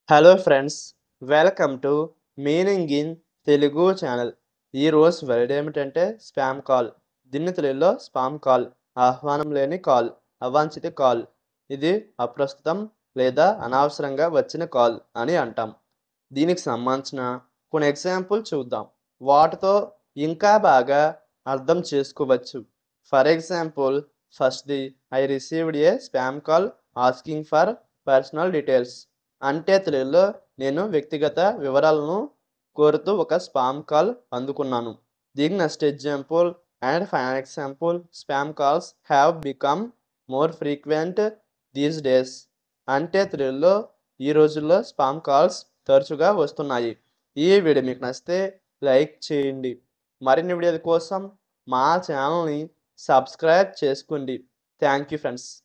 hello friends welcome to meaning in Telugu channel ఈరోజు word ఏమిటంటే spam call దీన్ని తెలుగులో స్పామ్ కాల్ ఆహ్వానం లేని కాల్ అవాంఛిత కాల్ ఇది అప్రస్తుతం లేదా అనవసరంగా వచ్చిన కాల్ అని అంటాం దీనికి సంబంధించిన కొన్ని ఎగ్జాంపుల్ చూద్దాం వాటితో ఇంకా బాగా అర్థం చేసుకోవచ్చు ఫర్ ఎగ్జాంపుల్ ఫస్ట్ది I received a spam call asking for personal details అంటే తెలుగులో నేను వ్యక్తిగత వివరాలను కోరుతూ ఒక స్పామ్ కాల్ అందుకున్నాను దీనికి next example and final example spam calls have become more frequent these days అంటే తెలుగులో ఈ రోజుల్లో స్పామ్ కాల్స్ తరచుగా వస్తున్నాయి ఈ వీడియో మీకు నచ్చితే లైక్ చేయండి మరిన్ని వీడియోల కోసం మా ఛానల్ని సబ్స్క్రైబ్ చేసుకోండి థ్యాంక్ యూ ఫ్రెండ్స్